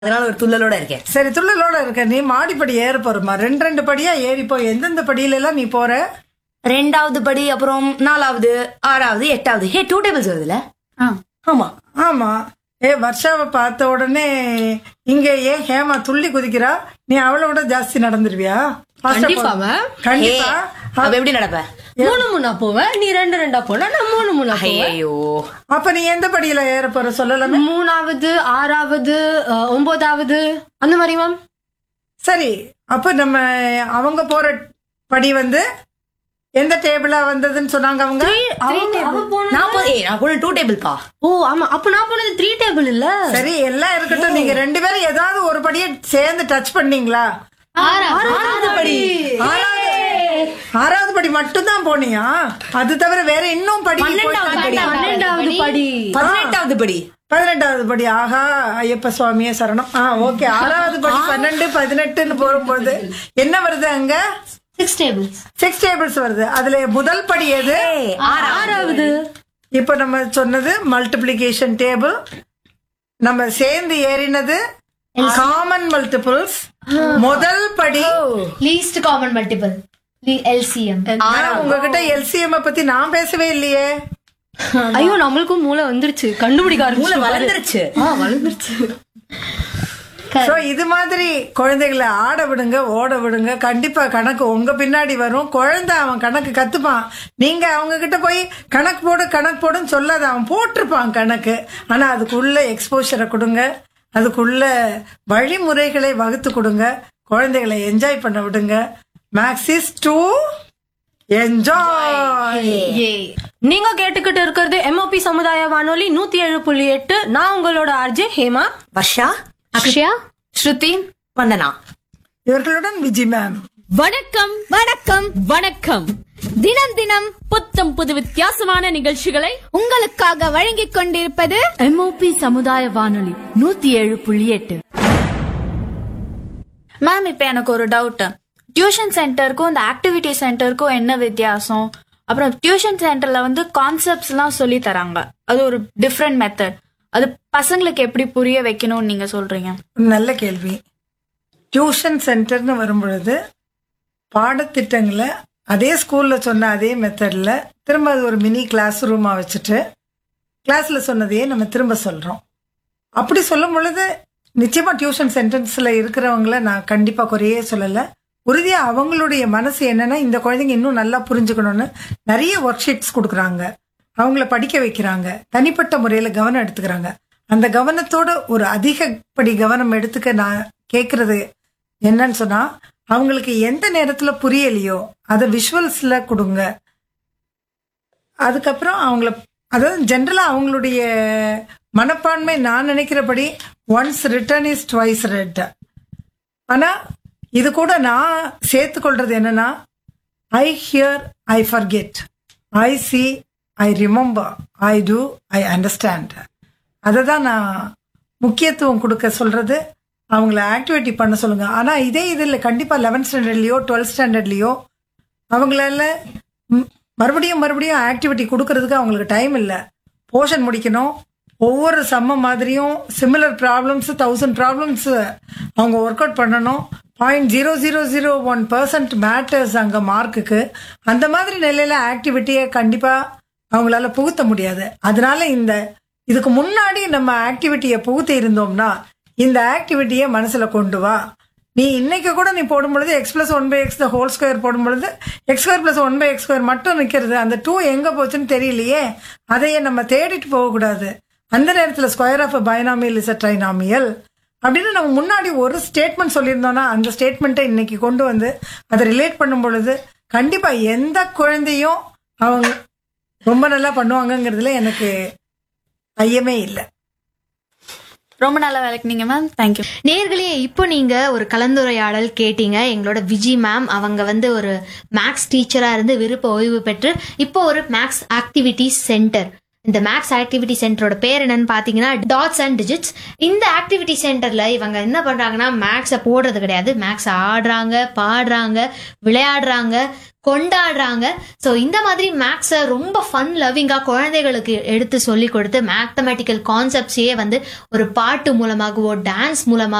அதனால ஒரு துள்ளலோட இருக்கேன் சரி துள்ளலோட இருக்க நீ மாடிப்படி ஏற போறமா ரெண்டு ரெண்டு படியா ஏறி போய் எந்தெந்த படியில எல்லாம் நீ போற ரெண்டாவது படி அப்புறம் நாலாவது ஆறாவது எட்டாவது ஹே டூ டேபிள்ஸ் வருதுல்ல ஆமா ஆமா ஏ வர்ஷாவை பார்த்த உடனே இங்க ஏன் ஹேமா துள்ளி குதிக்கிறா நீ அவளை விட ஜாஸ்தி நடந்துருவியா Fast ஆ கண்டிப்பா, போ. ma'am. ஹே கண்டிப்பா அப்ப எப்படி நடப்ப மூணு மூணா போவேன் நீ ரெண்டு ரெண்டா போனா நான் மூணு மூணா போவேன் ஐயோ அப்ப நீ எந்த படியில ஏற போற சொல்லலாமே மூணாவது ஆறாவது அஹ், ஒன்பதாவது அந்த மாதிரி மேம் சரி அப்ப நம்ம அவங்க போற படி வந்து எந்த டேபிளா வந்ததுன்னு சொன்னாங்க அவங்க நான் போ- ஏய், நான் போன டூ டேபிள் பா ஓ ஆமா அப்ப நான் போனது த்ரீ டேபிள் இல்ல சரி எல்லாம் இருக்கட்டும் நீங்க ரெண்டு பேரும் ஏதாவது ஒரு படியை சேர்ந்து டச் பண்ணீங்களா ஆறாவது படி ஆறாவது ஆறாவது படி மட்டும் தான் போனியா அது தவிர வேற இன்னும் படி பன்னெண்டாவது படி. பன்னெண்டாவது படி பதினெட்டாவது படி பதினெட்டாவது படி ஆஹா ஐயப்ப சுவாமியே சரணம் ஆ ஓகே ஆறாவது படி பன்னெண்டு பதினெட்டுன்னு போகும்போது என்ன வருது அங்க சிக்ஸ் டேபிள்ஸ் சிக்ஸ் டேபிள்ஸ் வருது அதுல முதல் படி எது ஏய், ஆறா- ஆறாவது இப்ப நம்ம சொன்னது மல்டிப்ளிகேஷன் டேபிள் நம்ம சேர்ந்து ஏறினது காமன் மல்டிபிள்ஸ் முதல் படி லீஸ்ட் காமன் மல்டிபிள் எல்சிஎம் ஆனா உங்ககிட்ட எல்சிஎம் பத்தி நான் பேசவே இல்லையே ஐயோ நம்மளுக்கும் மூளை வந்துருச்சு கண்டுபிடிக்க மூளை ஆரம்பிச்சு வளர்ந்துருச்சு ஆ வளர்ந்துருச்சு சோ இது மாதிரி குழந்தைகளை ஆட விடுங்க ஓட விடுங்க கண்டிப்பா கணக்கு உங்க பின்னாடி வரும் குழந்தை அவன் கணக்கு கத்துப்பான் நீங்க அவங்க கிட்ட போய் கணக்கு போடு கணக்கு போடுன்னு சொல்லாத அவன் போட்டிருப்பான் கணக்கு ஆனா அதுக்குள்ள எக்ஸ்போஷரை கொடுங்க அதுக்குள்ள வழிமுறைகளை வகுத்து கொடுங்க குழந்தைகளை என்ஜாய் பண்ண விடுங்க மேக்ஸிஸ் டூ என்ஜாய் நீங்க கேட்டுக்கிட்டு இருக்கிறது எம்ஓபி சமுதாய வானொலி நூத்தி ஏழு புள்ளி எட்டு நான் உங்களோட ஆர்ஜே ஹேமா வர்ஷா அக்ஷயா ஸ்ருதி வந்தனா இவர்களுடன் விஜி மேம் வணக்கம் வணக்கம் வணக்கம் தினம் தினம் புத்தம் புது வித்தியாசமான நிகழ்ச்சிகளை உங்களுக்காக வழங்கிக் கொண்டிருப்பது எம்ஓபி சமுதாய வானொலி நூத்தி ஏழு புள்ளி எட்டு மேம் இப்போ எனக்கு ஒரு டவுட் டியூஷன் சென்டருக்கும் இந்த ஆக்டிவிட்டி சென்டருக்கும் என்ன வித்தியாசம் அப்புறம் டியூஷன் சென்டர்ல வந்து கான்செப்ட்ஸ்லாம் சொல்லி தராங்க அது ஒரு டிஃப்ரெண்ட் மெத்தட் அது பசங்களுக்கு எப்படி புரிய வைக்கணும்னு நீங்க சொல்றீங்க நல்ல கேள்வி டியூஷன் சென்டர்னு வரும்பொழுது பாடத்திட்டங்களை அதே ஸ்கூல்ல சொன்ன அதே மெத்தட்ல திரும்ப அது ஒரு மினி கிளாஸ் ரூமா வச்சுட்டு கிளாஸ்ல சொன்னதையே நம்ம திரும்ப சொல்றோம் அப்படி சொல்லும் பொழுது நிச்சயமா டியூஷன் சென்டர்ஸ்ல இருக்கிறவங்கள நான் கண்டிப்பா குறையே சொல்லல உறுதியா அவங்களுடைய மனசு என்னன்னா இந்த குழந்தைங்க இன்னும் நல்லா புரிஞ்சுக்கணும்னு நிறைய ஒர்க் ஷீட்ஸ் கொடுக்குறாங்க அவங்கள படிக்க வைக்கிறாங்க தனிப்பட்ட முறையில கவனம் எடுத்துக்கிறாங்க அந்த கவனத்தோட ஒரு அதிகப்படி கவனம் எடுத்துக்க நான் கேக்குறது என்னன்னு சொன்னா அவங்களுக்கு எந்த நேரத்துல புரியலையோ அதை விஷுவல்ஸ்ல கொடுங்க அதுக்கப்புறம் அவங்கள அதாவது ஜென்ரலா அவங்களுடைய மனப்பான்மை நான் நினைக்கிறபடி once written is twice read ஆனா இது கூட நான் சேர்த்துக்கொள்றது என்னன்னா I hear I forget I see I remember I do I understand அதை தான் நான் முக்கியத்துவம் கொடுக்க சொல்றது அவங்கள ஆக்டிவிட்டி பண்ண சொல்லுங்க ஆனா இதே இதில் கண்டிப்பா லெவன்த் ஸ்டாண்டர்ட்லயோ டுவெல்த் ஸ்டாண்டர்ட்லயோ அவங்களால ம், மறுபடியும் மறுபடியும் ஆக்டிவிட்டி கொடுக்கறதுக்கு அவங்களுக்கு டைம் இல்லை போர்ஷன் முடிக்கணும் ஒவ்வொரு சம்ம மாதிரியும் சிமிலர் ப்ராப்ளம்ஸ் தௌசண்ட் ப்ராப்ளம்ஸ் அவங்க ஒர்க் அவுட் பண்ணணும் point zero zero zero one percent matters அங்கே மார்க்குக்கு அந்த மாதிரி நிலையில ஆக்டிவிட்டியை கண்டிப்பா அவங்களால புகுத்த முடியாது அதனால இந்த இதுக்கு முன்னாடி நம்ம ஆக்டிவிட்டியை புகுத்தி இருந்தோம்னா இந்த ஆக்டிவிட்டியை மனசுல கொண்டு வா நீ இன்னைக்கு கூட நீ போடும் பொழுது x plus one by x the whole square போடும் பொழுது x square plus one by x square மட்டும் நிக்கிறது அந்த டூ எங்க போச்சுன்னு தெரியலையே அதையே நம்ம தேடிட்டு போகக்கூடாது அந்த நேரத்தில் square of binomial is a trinomial அப்படின்னு நம்ம முன்னாடி ஒரு ஸ்டேட்மெண்ட் சொல்லியிருந்தோம்னா அந்த ஸ்டேட்மெண்ட்டை இன்னைக்கு கொண்டு வந்து அதை ரிலேட் பண்ணும் பொழுது கண்டிப்பா எந்த குழந்தையும் அவங்க ரொம்ப நல்லா பண்ணுவாங்கங்கிறதுல எனக்கு ஐயமே இல்லை ரொம்ப நல்லா விளக்குனீங்க மேம் தேங்க்யூ நேர்களே இப்போ நீங்க ஒரு கலந்துரையாடல் கேட்டீங்க எங்களோட விஜி மேம் அவங்க வந்து ஒரு மேக்ஸ் டீச்சரா இருந்து விருப்ப ஓய்வு பெற்று இப்போ ஒரு மேக்ஸ் ஆக்டிவிட்டி சென்டர் இந்த மேக்ஸ் ஆக்டிவிட்டி சென்டரோட பேர் என்னன்னு பாத்தீங்கன்னா டாட்ஸ் அண்ட் டிஜிட்ஸ் இந்த ஆக்டிவிட்டி சென்டர்ல இவங்க என்ன பண்றாங்கன்னா மேக்ஸை போடுறது கிடையாது மேக்ஸ் ஆடுறாங்க பாடுறாங்க விளையாடுறாங்க கொண்டாடுறாங்க ஸோ இந்த மாதிரி மேக்ஸை ரொம்ப ஃபன் லவ்விங்காக குழந்தைகளுக்கு எடுத்து சொல்லி கொடுத்து மேத்தமெட்டிக்கல் கான்செப்ட்ஸையே வந்து ஒரு பாட்டு மூலமாகவோ டான்ஸ் மூலமாக